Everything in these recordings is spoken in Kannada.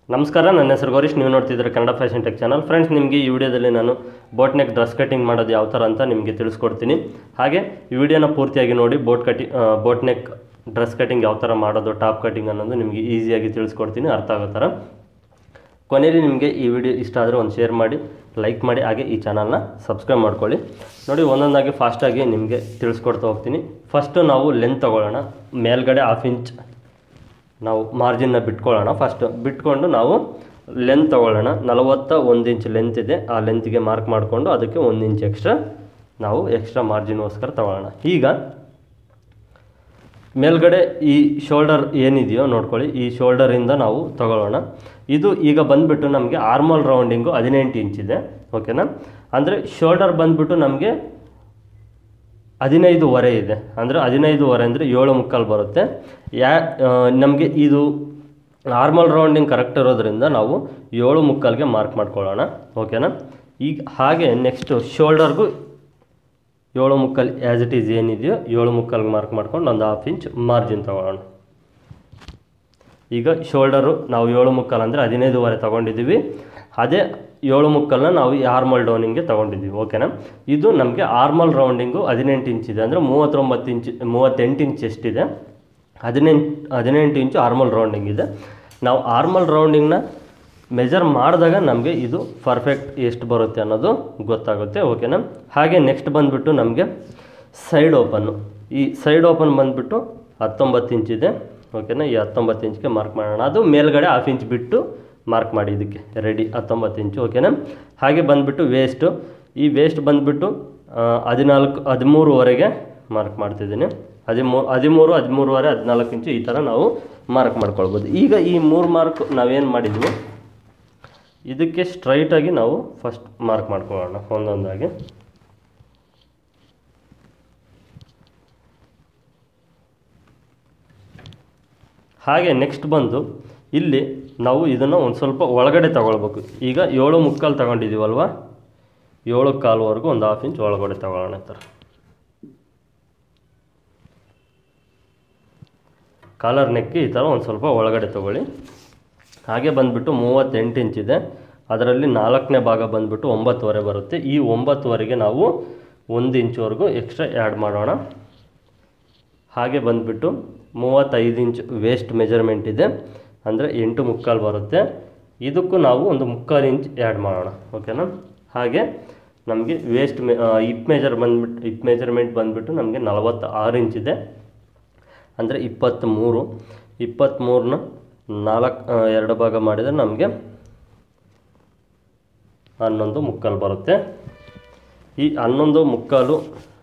ನಮಸ್ಕಾರ ನನ್ನ ಹೆಸರು ಗೌರೀಶ್ ನೀವು ನೋಡ್ತಿದ್ರೆ Kannada fashion tech channel friends ನಿಮಗೆ ಈ ವಿಡಿಯೋದಲ್ಲಿ ನಾನು ಬೋಟ್ ನೆಕ್ ಡ್ರೆಸ್ ಕಟಿಂಗ್ ಮಾಡೋದು ಯಾವ ಥರ ಅಂತ ನಿಮಗೆ ತಿಳಿಸ್ಕೊಡ್ತೀನಿ ಹಾಗೆ ಈ ವಿಡಿಯೋನ ಪೂರ್ತಿಯಾಗಿ ನೋಡಿ ಬೋಟ್ ಕಟಿ ಬೋಟ್ ನೆಕ್ ಡ್ರೆಸ್ ಕಟಿಂಗ್ ಯಾವ ಥರ ಮಾಡೋದು ಟಾಪ್ ಕಟಿಂಗ್ ಅನ್ನೋದು ನಿಮಗೆ ಈಸಿಯಾಗಿ ತಿಳಿಸ್ಕೊಡ್ತೀನಿ ಅರ್ಥ ಆಗೋ ಥರ ಕೊನೆಯಲ್ಲಿ ನಿಮಗೆ ಈ ವಿಡಿಯೋ ಇಷ್ಟ ಆದರೆ ಒಂದು ಶೇರ್ ಮಾಡಿ ಲೈಕ್ ಮಾಡಿ ಹಾಗೆ ಈ ಚಾನಲ್ನ ಸಬ್ಸ್ಕ್ರೈಬ್ ಮಾಡ್ಕೊಳ್ಳಿ ನೋಡಿ ಒಂದೊಂದಾಗಿ ಫಾಸ್ಟಾಗಿ ನಿಮಗೆ ತಿಳಿಸ್ಕೊಡ್ತಾ ಹೋಗ್ತೀನಿ ಫಸ್ಟು ನಾವು ಲೆಂತ್ ತೊಗೊಳ್ಳೋಣ ಮೇಲ್ಗಡೆ ಹಾಫ್ ಇಂಚ್ ನಾವು ಮಾರ್ಜಿನ್ನ ಬಿಟ್ಕೊಳ್ಳೋಣ ಫಸ್ಟ್ ಬಿಟ್ಕೊಂಡು ನಾವು ಲೆಂತ್ ತೊಗೊಳ್ಳೋಣ ನಲವತ್ತ ಒಂದು ಇಂಚ್ ಲೆಂತ್ ಇದೆ ಆ ಲೆಂತ್ಗೆ ಮಾರ್ಕ್ ಮಾಡಿಕೊಂಡು ಅದಕ್ಕೆ ಒಂದು ಇಂಚ್ ಎಕ್ಸ್ಟ್ರಾ ನಾವು ಎಕ್ಸ್ಟ್ರಾ ಮಾರ್ಜಿನ್ಗೋಸ್ಕರ ತಗೊಳ್ಳೋಣ ಈಗ ಮೇಲ್ಗಡೆ ಈ ಶೋಲ್ಡರ್ ಏನಿದೆಯೋ ನೋಡ್ಕೊಳ್ಳಿ ಈ ಶೋಲ್ಡರಿಂದ ನಾವು ತಗೊಳ್ಳೋಣ ಇದು ಈಗ ಬಂದುಬಿಟ್ಟು ನಮಗೆ ಆರ್ಮಲ್ ರೌಂಡಿಂಗು ಹದಿನೆಂಟು ಇಂಚ್ ಇದೆ ಓಕೆನಾ ಅಂದರೆ ಶೋಲ್ಡರ್ ಬಂದುಬಿಟ್ಟು ನಮಗೆ ಹದಿನೈದುವರೆ ಇದೆ ಅಂದರೆ ಹದಿನೈದುವರೆ ಅಂದರೆ ಏಳು ಮುಕ್ಕಾಲು ಬರುತ್ತೆ ಯಾ ನಮಗೆ ಇದು ನಾರ್ಮಲ್ ರೌಂಡಿಂಗ್ ಕರೆಕ್ಟ್ ಇರೋದ್ರಿಂದ ನಾವು ಏಳು ಮುಕ್ಕಾಲ್ಗೆ ಮಾರ್ಕ್ ಮಾಡ್ಕೊಳ್ಳೋಣ ಓಕೆನಾ ಈಗ ಹಾಗೆ ನೆಕ್ಸ್ಟು ಶೋಲ್ಡರ್ಗೂ ಏಳು ಮುಕ್ಕಾಲು ಆ್ಯಸ್ ಇಟ್ ಈಸ್ ಏನಿದೆಯೋ ಏಳು ಮುಕ್ಕಾಲ್ಗೆ ಮಾರ್ಕ್ ಮಾಡ್ಕೊಂಡು ಒಂದು ಹಾಫ್ ಇಂಚ್ ಮಾರ್ಜಿನ್ ತೊಗೊಳ್ಳೋಣ ಈಗ ಶೋಲ್ಡರು ನಾವು ಏಳು ಮುಕ್ಕಾಲು ಅಂದರೆ ಹದಿನೈದುವರೆ ತೊಗೊಂಡಿದ್ದೀವಿ ಅದೇ ಏಳು ಮುಕ್ಕಲ್ನ ನಾವು ಈ ಆರ್ಮಲ್ ಡೌನಿಂಗ್ಗೆ ತೊಗೊಂಡಿದ್ದೀವಿ ಓಕೆನಾ ಇದು ನಮಗೆ ಆರ್ಮಲ್ ರೌಂಡಿಂಗು ಹದಿನೆಂಟು ಇಂಚ್ ಇದೆ ಅಂದರೆ ಮೂವತ್ತೊಂಬತ್ತು ಇಂಚ್ ಮೂವತ್ತೆಂಟು ಇಂಚ್ ಎಷ್ಟಿದೆ ಹದಿನೆಂಟು ಹದಿನೆಂಟು ಇಂಚು ಆರ್ಮಲ್ ರೌಂಡಿಂಗ್ ಇದೆ ನಾವು ಆರ್ಮಲ್ ರೌಂಡಿಂಗ್ನ ಮೆಜರ್ ಮಾಡಿದಾಗ ನಮಗೆ ಇದು ಪರ್ಫೆಕ್ಟ್ ಎಷ್ಟು ಬರುತ್ತೆ ಅನ್ನೋದು ಗೊತ್ತಾಗುತ್ತೆ ಓಕೆನಾ ಹಾಗೆ ನೆಕ್ಸ್ಟ್ ಬಂದುಬಿಟ್ಟು ನಮಗೆ ಸೈಡ್ ಓಪನ್ನು ಈ ಸೈಡ್ ಓಪನ್ ಬಂದುಬಿಟ್ಟು ಹತ್ತೊಂಬತ್ತು ಇಂಚ್ ಇದೆ ಓಕೆನಾ ಈ ಹತ್ತೊಂಬತ್ತು ಇಂಚ್ಗೆ ಮಾರ್ಕ್ ಮಾಡೋಣ ಅದು ಮೇಲ್ಗಡೆ ಹಾಫ್ ಇಂಚ್ ಬಿಟ್ಟು ಮಾರ್ಕ್ ಮಾಡಿ ಇದಕ್ಕೆ ರೆಡಿ ಹತ್ತೊಂಬತ್ತು ಇಂಚು ಓಕೆನಾ ಹಾಗೆ ಬಂದುಬಿಟ್ಟು ವೇಸ್ಟು ಈ ವೇಸ್ಟ್ ಬಂದುಬಿಟ್ಟು ಹದಿನಾಲ್ಕು ಹದಿಮೂರುವರೆಗೆ ಮಾರ್ಕ್ ಮಾಡ್ತಿದ್ದೀನಿ ಹದಿಮೂ ಹದಿಮೂರು ಹದಿಮೂರುವರೆ ಹದಿನಾಲ್ಕು ಇಂಚು ಈ ಥರ ನಾವು ಮಾರ್ಕ್ ಮಾಡ್ಕೊಳ್ಬೋದು ಈಗ ಈ ಮೂರು ಮಾರ್ಕ್ ನಾವೇನು ಮಾಡಿದ್ವಿ ಇದಕ್ಕೆ ಸ್ಟ್ರೈಟಾಗಿ ನಾವು ಫಸ್ಟ್ ಮಾರ್ಕ್ ಮಾಡ್ಕೊಳ್ಳೋಣ ಒಂದೊಂದಾಗಿ ಹಾಗೆ ನೆಕ್ಸ್ಟ್ ಬಂದು ಇಲ್ಲಿ ನಾವು ಇದನ್ನು ಒಂದು ಸ್ವಲ್ಪ ಒಳಗಡೆ ತಗೊಳ್ಬೇಕು ಈಗ ಏಳು ಮುಕ್ಕಾಲು ತಗೊಂಡಿದ್ದೀವಲ್ವ ಏಳು ಕಾಲುವರೆಗೂ ಒಂದು ಹಾಫ್ ಇಂಚ್ ಒಳಗಡೆ ತಗೊಳ್ಳೋಣ ಈ ಥರ ಕಾಲರ್ ನೆಕ್ಗೆ ಈ ಥರ ಒಂದು ಸ್ವಲ್ಪ ಒಳಗಡೆ ತಗೊಳ್ಳಿ ಹಾಗೆ ಬಂದುಬಿಟ್ಟು ಮೂವತ್ತೆಂಟು ಇಂಚ್ ಇದೆ ಅದರಲ್ಲಿ ನಾಲ್ಕನೇ ಭಾಗ ಬಂದುಬಿಟ್ಟು ಒಂಬತ್ತುವರೆ ಬರುತ್ತೆ ಈ ಒಂಬತ್ತುವರೆಗೆ ನಾವು ಒಂದು ಇಂಚ್ವರೆಗೂ ಎಕ್ಸ್ಟ್ರಾ ಆ್ಯಡ್ ಮಾಡೋಣ ಹಾಗೆ ಬಂದುಬಿಟ್ಟು ಮೂವತ್ತೈದು ಇಂಚ್ ವೇಸ್ಟ್ ಮೆಜರ್ಮೆಂಟ್ ಇದೆ ಅಂದರೆ ಎಂಟು ಮುಕ್ಕಾಲು ಬರುತ್ತೆ ಇದಕ್ಕೂ ನಾವು ಒಂದು ಮುಕ್ಕಾಲು ಇಂಚ್ ಆ್ಯಡ್ ಮಾಡೋಣ ಓಕೆನಾ ಹಾಗೆ ನಮಗೆ ವೇಸ್ಟ್ ಮೆ ಇಪ್ ಮೆಜರ್ ಬಂದ್ಬಿಟ್ಟು ಇಪ್ ಮೆಜರ್ಮೆಂಟ್ ಬಂದುಬಿಟ್ಟು ನಮಗೆ ನಲವತ್ತ ಆರು ಇಂಚ್ ಇದೆ ಅಂದರೆ ಇಪ್ಪತ್ತ್ಮೂರು ಇಪ್ಪತ್ತ್ಮೂರನ್ನ ನಾಲ್ಕು ಎರಡು ಭಾಗ ಮಾಡಿದರೆ ನಮಗೆ ಹನ್ನೊಂದು ಮುಕ್ಕಾಲು ಬರುತ್ತೆ ಈ ಹನ್ನೊಂದು ಮುಕ್ಕಾಲು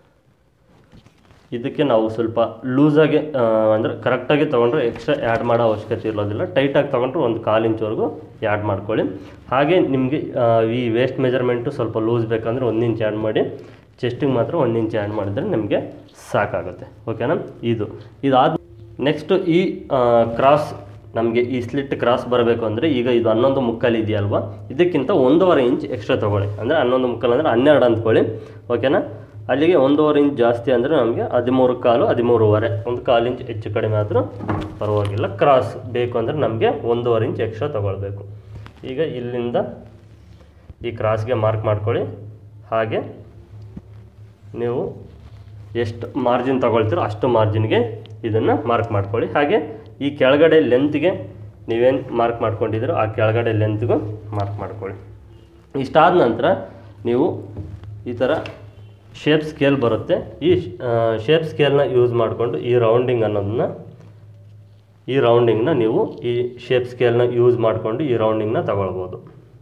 ಇದಕ್ಕೆ ನಾವು ಸ್ವಲ್ಪ ಲೂಸಾಗಿ ಅಂದರೆ ಕರೆಕ್ಟಾಗಿ ತೊಗೊಂಡ್ರೆ ಎಕ್ಸ್ಟ್ರಾ ಆ್ಯಡ್ ಮಾಡೋ ಅವಶ್ಯಕತೆ ಇರೋದಿಲ್ಲ ಟೈಟಾಗಿ ತೊಗೊಂಡ್ರೆ ಒಂದು ಕಾಲು ಇಂಚ್ವರೆಗೂ ಆ್ಯಡ್ ಮಾಡ್ಕೊಳ್ಳಿ ಹಾಗೆ ನಿಮಗೆ ಈ ವೇಸ್ಟ್ ಮೆಜರ್ಮೆಂಟು ಸ್ವಲ್ಪ ಲೂಸ್ ಬೇಕಂದರೆ ಒಂದು ಇಂಚ್ ಆ್ಯಡ್ ಮಾಡಿ ಚೆಸ್ಟಿಗೆ ಮಾತ್ರ ಒಂದು ಇಂಚ್ ಆ್ಯಡ್ ಮಾಡಿದರೆ ನಿಮಗೆ ಸಾಕಾಗುತ್ತೆ ಓಕೆನಾ ಇದು ಇದಾದ ನೆಕ್ಸ್ಟು ಈ ಕ್ರಾಸ್ ನಮಗೆ ಈ ಸ್ಲಿಟ್ ಕ್ರಾಸ್ ಬರಬೇಕು ಅಂದರೆ ಈಗ ಇದು ಹನ್ನೊಂದು ಮುಕ್ಕಾಲು ಇದೆಯಲ್ವಾ ಇದಕ್ಕಿಂತ ಒಂದೂವರೆ ಇಂಚ್ ಎಕ್ಸ್ಟ್ರಾ ತೊಗೊಳ್ಳಿ ಅಂದರೆ ಹನ್ನೊಂದು ಮುಕ್ಕಾಲು ಅಂದರೆ ಹನ್ನೆರಡು ಅಂದ್ಕೊಳ್ಳಿ ಓಕೆನಾ ಅಲ್ಲಿಗೆ ಒಂದೂವರೆ ಇಂಚ್ ಜಾಸ್ತಿ ಅಂದರೆ ನಮಗೆ ಹದಿಮೂರು ಕಾಲು ಹದಿಮೂರುವರೆ ಒಂದು ಕಾಲು ಇಂಚ್ ಹೆಚ್ಚು ಕಡಿಮೆ ಆದರೂ ಪರವಾಗಿಲ್ಲ ಕ್ರಾಸ್ ಬೇಕು ಅಂದರೆ ನಮಗೆ ಒಂದೂವರೆ ಇಂಚ್ ಎಕ್ಸ್ಟ್ರಾ ತೊಗೊಳ್ಬೇಕು ಈಗ ಇಲ್ಲಿಂದ ಈ ಕ್ರಾಸ್ಗೆ ಮಾರ್ಕ್ ಮಾಡ್ಕೊಳ್ಳಿ ಹಾಗೆ ನೀವು ಎಷ್ಟು ಮಾರ್ಜಿನ್ ತೊಗೊಳ್ತೀರೋ ಅಷ್ಟು ಮಾರ್ಜಿನ್ಗೆ ಇದನ್ನು ಮಾರ್ಕ್ ಮಾಡ್ಕೊಳ್ಳಿ ಹಾಗೆ ಈ ಕೆಳಗಡೆ ಲೆಂತ್ಗೆ ನೀವೇನು ಮಾರ್ಕ್ ಮಾಡ್ಕೊಂಡಿದ್ದೀರೋ ಆ ಕೆಳಗಡೆ ಲೆಂತ್ಗೂ ಮಾರ್ಕ್ ಮಾಡ್ಕೊಳ್ಳಿ ಇಷ್ಟಾದ ನಂತರ ನೀವು ಈ ಥರ ಶೇಪ್ ಸ್ಕೇಲ್ ಬರುತ್ತೆ ಈ ಶೇಪ್ ಸ್ಕೇಲ್ನ ಯೂಸ್ ಮಾಡಿಕೊಂಡು ಈ ರೌಂಡಿಂಗ್ ಅನ್ನೋದನ್ನ ಈ ರೌಂಡಿಂಗ್ನ ನೀವು ಈ ಶೇಪ್ ಸ್ಕೇಲ್ನ ಯೂಸ್ ಮಾಡಿಕೊಂಡು ಈ ರೌಂಡಿಂಗ್ನ ತಗೊಳ್ಬೋದು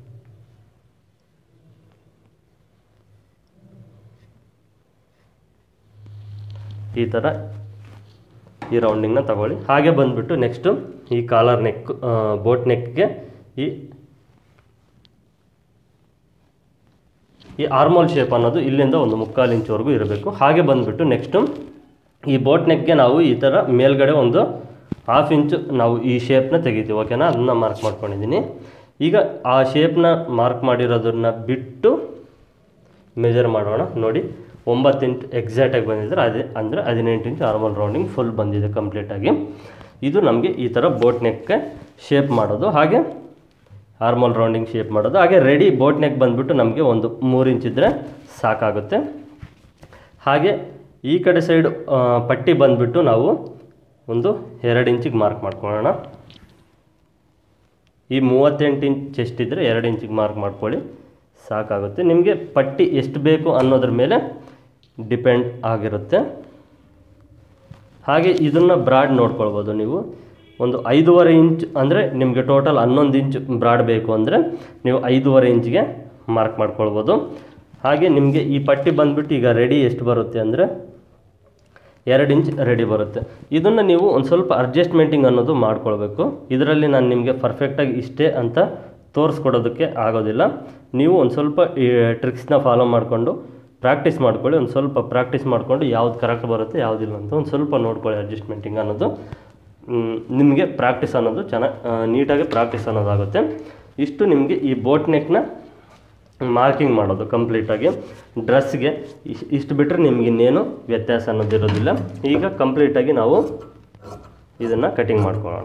ಈ ಥರ ಈ ರೌಂಡಿಂಗ್ನ ತಗೊಳ್ಳಿ ಹಾಗೆ ಬಂದುಬಿಟ್ಟು ನೆಕ್ಸ್ಟು ಈ ಕಾಲರ್ ನೆಕ್ ಬೋಟ್ ನೆಕ್ಗೆ ಈ ಈ ಆರ್ಮೋಲ್ ಶೇಪ್ ಅನ್ನೋದು ಇಲ್ಲಿಂದ ಒಂದು ಮುಕ್ಕಾಲು ಇಂಚ್ವರೆಗೂ ಇರಬೇಕು ಹಾಗೆ ಬಂದುಬಿಟ್ಟು ನೆಕ್ಸ್ಟು ಈ ಬೋಟ್ ನೆಕ್ಗೆ ನಾವು ಈ ಥರ ಮೇಲ್ಗಡೆ ಒಂದು ಹಾಫ್ ಇಂಚು ನಾವು ಈ ಶೇಪ್ನ ತೆಗಿತೀವಿ ಓಕೆನಾ ಅದನ್ನ ಮಾರ್ಕ್ ಮಾಡ್ಕೊಂಡಿದ್ದೀನಿ ಈಗ ಆ ಶೇಪ್ನ ಮಾರ್ಕ್ ಮಾಡಿರೋದನ್ನ ಬಿಟ್ಟು ಮೆಜರ್ ಮಾಡೋಣ ನೋಡಿ ಒಂಬತ್ತು ಇಂಚ್ ಎಕ್ಸಾಕ್ಟಾಗಿ ಬಂದಿದ್ರೆ ಅದೇ ಅಂದರೆ ಹದಿನೆಂಟು ಇಂಚ್ ಆರ್ಮಲ್ ರೌಂಡಿಂಗ್ ಫುಲ್ ಬಂದಿದೆ ಕಂಪ್ಲೀಟಾಗಿ ಇದು ನಮಗೆ ಈ ಥರ ಬೋಟ್ ನೆಕ್ಗೆ ಶೇಪ್ ಮಾಡೋದು ಹಾಗೆ ಆರ್ಮಲ್ ರೌಂಡಿಂಗ್ ಶೇಪ್ ಮಾಡೋದು ಹಾಗೆ ರೆಡಿ ಬೋಟ್ ನೆಕ್ ಬಂದುಬಿಟ್ಟು ನಮಗೆ ಒಂದು ಮೂರು ಇಂಚ್ ಇದ್ದರೆ ಸಾಕಾಗುತ್ತೆ ಹಾಗೆ ಈ ಕಡೆ ಸೈಡು ಪಟ್ಟಿ ಬಂದುಬಿಟ್ಟು ನಾವು ಒಂದು ಎರಡು ಇಂಚಿಗೆ ಮಾರ್ಕ್ ಮಾಡ್ಕೊಳ್ಳೋಣ ಈ ಮೂವತ್ತೆಂಟು ಇಂಚ್ ಚೆಸ್ಟ್ ಇದ್ದರೆ ಎರಡು ಇಂಚಿಗೆ ಮಾರ್ಕ್ ಮಾಡ್ಕೊಳ್ಳಿ ಸಾಕಾಗುತ್ತೆ ನಿಮಗೆ ಪಟ್ಟಿ ಎಷ್ಟು ಬೇಕು ಅನ್ನೋದ್ರ ಮೇಲೆ ಡಿಪೆಂಡ್ ಆಗಿರುತ್ತೆ ಹಾಗೆ ಇದನ್ನು ಬ್ರಾಡ್ ನೋಡ್ಕೊಳ್ಬೋದು ನೀವು ಒಂದು ಐದೂವರೆ ಇಂಚ್ ಅಂದರೆ ನಿಮಗೆ ಟೋಟಲ್ ಹನ್ನೊಂದು ಇಂಚ್ ಬ್ರಾಡ್ ಬೇಕು ಅಂದರೆ ನೀವು ಐದೂವರೆ ಇಂಚಿಗೆ ಮಾರ್ಕ್ ಮಾಡ್ಕೊಳ್ಬೋದು ಹಾಗೆ ನಿಮಗೆ ಈ ಪಟ್ಟಿ ಬಂದುಬಿಟ್ಟು ಈಗ ರೆಡಿ ಎಷ್ಟು ಬರುತ್ತೆ ಅಂದರೆ ಎರಡು ಇಂಚ್ ರೆಡಿ ಬರುತ್ತೆ ಇದನ್ನು ನೀವು ಒಂದು ಸ್ವಲ್ಪ ಅಡ್ಜಸ್ಟ್ಮೆಂಟಿಂಗ್ ಅನ್ನೋದು ಮಾಡ್ಕೊಳ್ಬೇಕು ಇದರಲ್ಲಿ ನಾನು ನಿಮಗೆ ಪರ್ಫೆಕ್ಟಾಗಿ ಇಷ್ಟೇ ಅಂತ ತೋರಿಸ್ಕೊಡೋದಕ್ಕೆ ಆಗೋದಿಲ್ಲ ನೀವು ಒಂದು ಸ್ವಲ್ಪ ಈ ಟ್ರಿಕ್ಸ್ನ ಫಾಲೋ ಮಾಡಿಕೊಂಡು ಪ್ರಾಕ್ಟೀಸ್ ಮಾಡ್ಕೊಳ್ಳಿ ಒಂದು ಸ್ವಲ್ಪ ಪ್ರಾಕ್ಟೀಸ್ ಮಾಡಿಕೊಂಡು ಯಾವ್ದು ಕರೆಕ್ಟ್ ಬರುತ್ತೆ ಯಾವುದಿಲ್ಲ ಅಂತ ಒಂದು ಸ್ವಲ್ಪ ನೋಡ್ಕೊಳ್ಳಿ ಅಡ್ಜಸ್ಟ್ಮೆಂಟಿಂಗ್ ಅನ್ನೋದು ಮ್, ನಿಮಗೆ ಪ್ರಾಕ್ಟೀಸ್ ಅನ್ನೋದು ಚೆನ್ನಾಗಿ ನೀಟಾಗಿ ಪ್ರಾಕ್ಟೀಸ್ ಅನ್ನೋದಾಗುತ್ತೆ ಇಷ್ಟು ನಿಮಗೆ ಈ ಬೋಟ್ ನೆಕ್ನ ಮಾರ್ಕಿಂಗ್ ಮಾಡೋದು ಕಂಪ್ಲೀಟಾಗಿ ಡ್ರೆಸ್ಗೆ ಇಶ್ ಇಷ್ಟು ಬಿಟ್ಟರೆ ನಿಮ್ಗೆ ಇನ್ನೇನು ವ್ಯತ್ಯಾಸ ಅನ್ನೋದಿರೋದಿಲ್ಲ ಈಗ ಕಂಪ್ಲೀಟಾಗಿ ನಾವು ಇದನ್ನು ಕಟಿಂಗ್ ಮಾಡ್ಕೊಳ್ಳೋಣ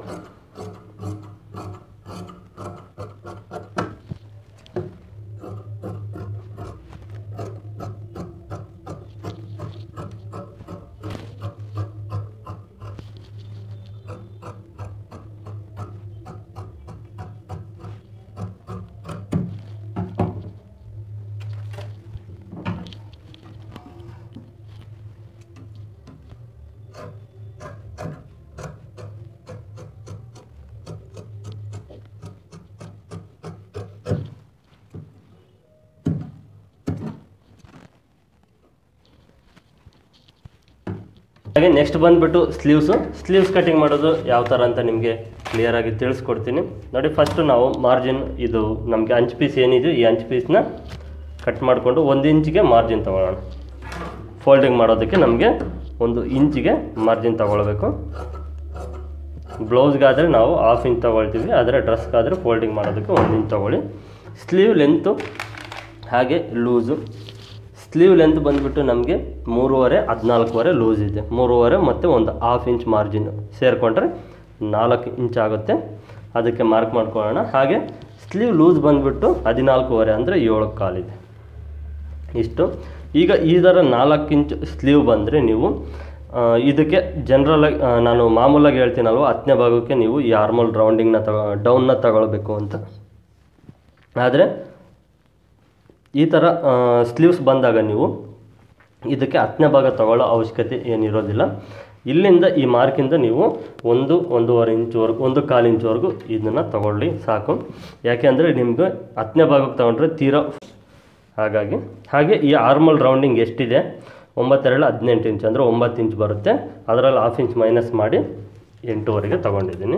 ಹಾಗೆ ನೆಕ್ಸ್ಟ್ ಬಂದುಬಿಟ್ಟು ಸ್ಲೀವ್ಸು ಸ್ಲೀವ್ಸ್ ಕಟಿಂಗ್ ಮಾಡೋದು ಯಾವ ಥರ ಅಂತ ನಿಮಗೆ ಕ್ಲಿಯರಾಗಿ ತಿಳಿಸ್ಕೊಡ್ತೀನಿ ನೋಡಿ ಫಸ್ಟು ನಾವು ಮಾರ್ಜಿನ್ ಇದು ನಮಗೆ ಅಂಚು ಪೀಸ್ ಏನಿದೆ ಈ ಅಂಚು ಪೀಸ್ನ ಕಟ್ ಮಾಡಿಕೊಂಡು ಒಂದು ಇಂಚಿಗೆ ಮಾರ್ಜಿನ್ ತೊಗೊಳ್ಳೋಣ ಫೋಲ್ಡಿಂಗ್ ಮಾಡೋದಕ್ಕೆ ನಮಗೆ ಒಂದು ಇಂಚಿಗೆ ಮಾರ್ಜಿನ್ ತೊಗೊಳ್ಬೇಕು ಬ್ಲೌಸ್ಗಾದರೆ ನಾವು ಹಾಫ್ ಇಂಚ್ ತೊಗೊಳ್ತೀವಿ ಆದರೆ ಡ್ರೆಸ್ಗಾದರೆ ಫೋಲ್ಡಿಂಗ್ ಮಾಡೋದಕ್ಕೆ ಒಂದು ಇಂಚ್ ತೊಗೊಳ್ಳಿ ಸ್ಲೀವ್ ಲೆಂತು ಹಾಗೆ ಲೂಸು ಸ್ಲೀವ್ ಲೆಂತ್ ಬಂದುಬಿಟ್ಟು ನಮಗೆ ಮೂರುವರೆ ಹದಿನಾಲ್ಕುವರೆ ಲೂಸ್ ಇದೆ ಮೂರುವರೆ ಮತ್ತು ಒಂದು ಹಾಫ್ ಇಂಚ್ ಮಾರ್ಜಿನ್ ಸೇರಿಕೊಂಡ್ರೆ ನಾಲ್ಕು ಇಂಚ್ ಆಗುತ್ತೆ ಅದಕ್ಕೆ ಮಾರ್ಕ್ ಮಾಡ್ಕೊಳ್ಳೋಣ ಹಾಗೆ ಸ್ಲೀವ್ ಲೂಸ್ ಬಂದುಬಿಟ್ಟು ಹದಿನಾಲ್ಕುವರೆ ಅಂದರೆ ಏಳು ಕಾಲಿದೆ ಇಷ್ಟು ಈಗ ಈ ಥರ ನಾಲ್ಕು ಇಂಚ್ ಸ್ಲೀವ್ ಬಂದರೆ ನೀವು ಆ, ಇದಕ್ಕೆ ಜನರಲಾಗಿ ನಾನು ಮಾಮೂಲಾಗಿ ಹೇಳ್ತೀನಲ್ವ ಹತ್ತನೇ ಭಾಗಕ್ಕೆ ನೀವು ಈ ಆರ್ಮಲ್ ರೌಂಡಿಂಗ್ನ ತಗೋ ಡೌನ್ನ ತಗೊಳ್ಬೇಕು ಅಂತ ಆದರೆ ಈ ಥರ ಸ್ಲೀವ್ಸ್ ಬಂದಾಗ ನೀವು ಇದಕ್ಕೆ ಹತ್ತನೇ ಭಾಗ ತಗೊಳ್ಳೋ ಅವಶ್ಯಕತೆ ಏನಿರೋದಿಲ್ಲ ಇಲ್ಲಿಂದ ಈ ಮಾರ್ಕಿಂದ ನೀವು ಒಂದು ಒಂದೂವರೆ ಇಂಚ್ವರೆಗೂ ಒಂದು ಕಾಲು ಇಂಚ್ವರೆಗೂ ಇದನ್ನು ತಗೊಳ್ಳಿ ಸಾಕು ಯಾಕೆ ಅಂದರೆ ನಿಮಗೆ ಹತ್ತನೇ ಭಾಗಕ್ಕೆ ತಗೊಂಡ್ರೆ ತೀರಾ ಹಾಗಾಗಿ ಹಾಗೆ ಈ ಆರ್ಮಲ್ ರೌಂಡಿಂಗ್ ಎಷ್ಟಿದೆ ಒಂಬತ್ತೆರಡು ಹದಿನೆಂಟು ಇಂಚ್ ಅಂದರೆ ಒಂಬತ್ತು ಇಂಚ್ ಬರುತ್ತೆ ಅದರಲ್ಲಿ ಹಾಫ್ ಇಂಚ್ ಮೈನಸ್ ಮಾಡಿ ಎಂಟೂವರೆಗೆ ತಗೊಂಡಿದ್ದೀನಿ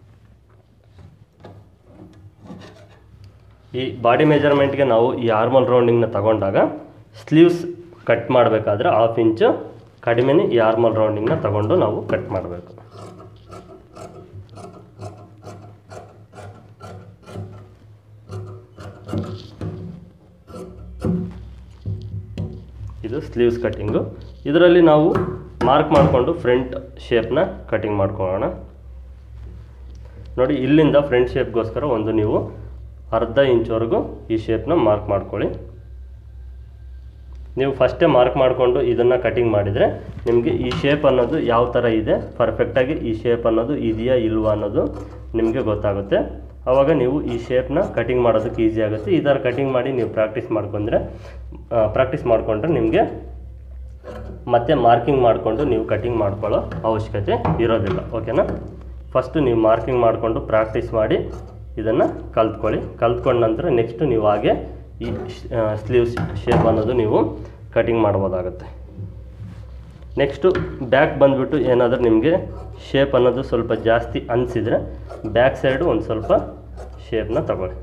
ಈ ಬಾಡಿ ಮೆಜರ್ಮೆಂಟ್ಗೆ ನಾವು ಈ ಆರ್ಮಲ್ ರೌಂಡಿಂಗ್ನ ತಗೊಂಡಾಗ ಸ್ಲೀವ್ಸ್ ಕಟ್ ಮಾಡಬೇಕಾದ್ರೆ ಹಾಫ್ ಇಂಚು ಕಡಿಮೆನೇ ಈ ಆರ್ಮಲ್ ರೌಂಡಿಂಗ್ನ ತಗೊಂಡು ನಾವು ಕಟ್ ಮಾಡಬೇಕು ಇದು ಸ್ಲೀವ್ಸ್ ಕಟ್ಟಿಂಗು ಇದರಲ್ಲಿ ನಾವು ಮಾರ್ಕ್ ಮಾಡಿಕೊಂಡು ಫ್ರಂಟ್ ಶೇಪ್ನ ಕಟಿಂಗ್ ಮಾಡ್ಕೊಳ್ಳೋಣ ನೋಡಿ ಇಲ್ಲಿಂದ ಫ್ರಂಟ್ ಶೇಪ್ಗೋಸ್ಕರ ಒಂದು ನೀವು ಅರ್ಧ ಇಂಚ್ವರೆಗೂ ಈ ಶೇಪ್ನ ಮಾರ್ಕ್ ಮಾಡ್ಕೊಳ್ಳಿ ನೀವು ಫಸ್ಟೇ ಮಾರ್ಕ್ ಮಾಡಿಕೊಂಡು ಇದನ್ನು ಕಟಿಂಗ್ ಮಾಡಿದರೆ ನಿಮಗೆ ಈ ಶೇಪ್ ಅನ್ನೋದು ಯಾವ ಥರ ಇದೆ ಪರ್ಫೆಕ್ಟಾಗಿ ಈ ಶೇಪ್ ಅನ್ನೋದು ಇದೆಯಾ ಇಲ್ವಾ ಅನ್ನೋದು ನಿಮಗೆ ಗೊತ್ತಾಗುತ್ತೆ ಆವಾಗ ನೀವು ಈ ಶೇಪ್ನ ಕಟಿಂಗ್ ಮಾಡೋದಕ್ಕೆ ಈಸಿ ಆಗುತ್ತೆ ಈ ಥರ ಕಟಿಂಗ್ ಮಾಡಿ ನೀವು ಪ್ರಾಕ್ಟೀಸ್ ಮಾಡ್ಕೊಂಡ್ರೆ ಪ್ರಾಕ್ಟೀಸ್ ಮಾಡಿಕೊಂಡ್ರೆ ನಿಮಗೆ ಮತ್ತೆ ಮಾರ್ಕಿಂಗ್ ಮಾಡಿಕೊಂಡು ನೀವು ಕಟಿಂಗ್ ಮಾಡ್ಕೊಳ್ಳೋ ಅವಶ್ಯಕತೆ ಇರೋದಿಲ್ಲ ಓಕೆನಾ ಫಸ್ಟು ನೀವು ಮಾರ್ಕಿಂಗ್ ಮಾಡಿಕೊಂಡು ಪ್ರಾಕ್ಟೀಸ್ ಮಾಡಿ ಇದನ್ನು ಕಲ್ತ್ಕೊಳ್ಳಿ ಕಲ್ತ್ಕೊಂಡ ನಂತರ ನೆಕ್ಸ್ಟು ನೀವು ಹಾಗೆ ಈ ಸ್ಲೀವ್ಸ್ ಶೇಪ್ ಅನ್ನೋದು ನೀವು ಕಟಿಂಗ್ ಮಾಡ್ಬೋದಾಗುತ್ತೆ ನೆಕ್ಸ್ಟು ಬ್ಯಾಕ್ ಬಂದುಬಿಟ್ಟು ಏನಾದರೂ ನಿಮಗೆ ಶೇಪ್ ಅನ್ನೋದು ಸ್ವಲ್ಪ ಜಾಸ್ತಿ ಅನಿಸಿದರೆ ಬ್ಯಾಕ್ ಸೈಡು ಒಂದು ಸ್ವಲ್ಪ ಶೇಪ್ನ ತಗೊಳ್ಳಿ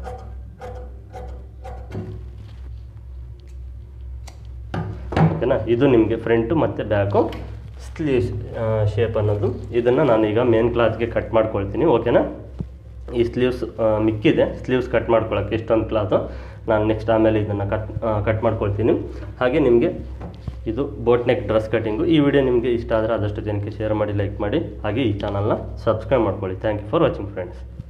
ಓಕೆನಾ ಇದು ನಿಮಗೆ ಫ್ರಂಟು ಮತ್ತು ಬ್ಯಾಕು ಸ್ಲೀವ್ಸ್ ಶೇಪ್ ಅನ್ನೋದು ಇದನ್ನು ನಾನೀಗ ಮೇನ್ ಕ್ಲಾತ್ಗೆ ಕಟ್ ಮಾಡ್ಕೊಳ್ತೀನಿ ಓಕೆನಾ ಈ ಸ್ಲೀವ್ಸ್ ಮಿಕ್ಕಿದೆ ಸ್ಲೀವ್ಸ್ ಕಟ್ ಮಾಡ್ಕೊಳ್ಳೋಕ್ಕೆ ಇಷ್ಟೊಂದು ಕ್ಲಾತು ನಾನು ನೆಕ್ಸ್ಟ್ ಆಮೇಲೆ ಇದನ್ನು ಕಟ್ ಕಟ್ ಮಾಡ್ಕೊಳ್ತೀನಿ ಹಾಗೆ ನಿಮಗೆ ಇದು ಬೋಟ್ ನೆಕ್ ಡ್ರೆಸ್ ಕಟಿಂಗು ಈ ವಿಡಿಯೋ ನಿಮಗೆ ಇಷ್ಟ ಆದರೆ ಆದಷ್ಟು ಜನಕ್ಕೆ ಶೇರ್ ಮಾಡಿ ಲೈಕ್ ಮಾಡಿ ಹಾಗೆ ಈ ಚಾನಲ್ನ ಸಬ್ಸ್ಕ್ರೈಬ್ ಮಾಡ್ಕೊಳ್ಳಿ thank you for watching friends